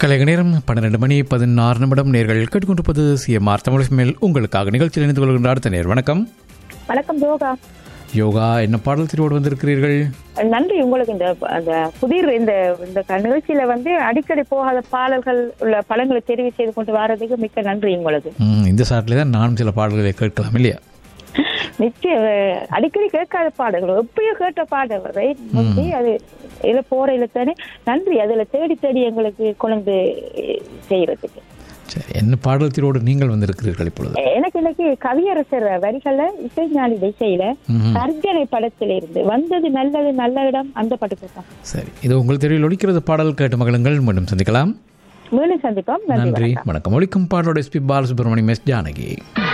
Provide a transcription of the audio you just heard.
கலைக நேரம் பன்னிரண்டு மணி பதினாறு நிமிடம் நேர்கள் கேட்டுக்கொண்டிருப்பது சிஎம்ஆர் தமிழ் மேல் உங்களுக்காக நிகழ்ச்சியில் இணைந்து கொள்கின்ற அடுத்த நேர் வணக்கம் வணக்கம் யோகா யோகா என்ன பாடல் திருவோடு வந்திருக்கிறீர்கள் நன்றி உங்களுக்கு இந்த அந்த புதிர் இந்த இந்த க- நிகழ்ச்சியில வந்து அடிக்கடி போகாத பாடல்கள் உள்ள படங்களை தெரிவு செய்து கொண்டு வர்றதுக்கு மிக்க நன்றி உங்களுக்கு ம், இந்த சாட்டில் தான் நானும் சில பாடல்களை கேட்கலாம் இல்லையா நிச்சயம் அஹ், அடிக்கடி கேட்காத பாடல்கள் எப்பயோ கேட்ட பாடல்களை வந்து அது இதுல போறையில தானே நன்றி அதுல தேடி தேடி எங்களுக்கு கொண்டு செய்யறதுக்கு சரி என்ன பாடல் திருவோடு நீங்கள் வந்திருக்கிறீர்கள் இப்பொழுது எனக்கு இன்னைக்கு கவியரசர் வரிகளை இசைஞானி திசையில ம்ஹும். கர்ஜனை படத்தில இருந்து வந்தது நல்லது நல்ல இடம் அந்த படத்துக்கு தான் சரி இது உங்கள் தெருவில் ஒலிக்கிறது பாடல் கேட்டு மகளுங்கள் மீண்டும் சந்திக்கலாம் மீண்டும் சந்திப்போம் நன்றி நன்றி வணக்கம் ஒலிக்கும் பாடலோட எஸ்பி பாலசுப்ரமணியம் எஸ் ஜானகி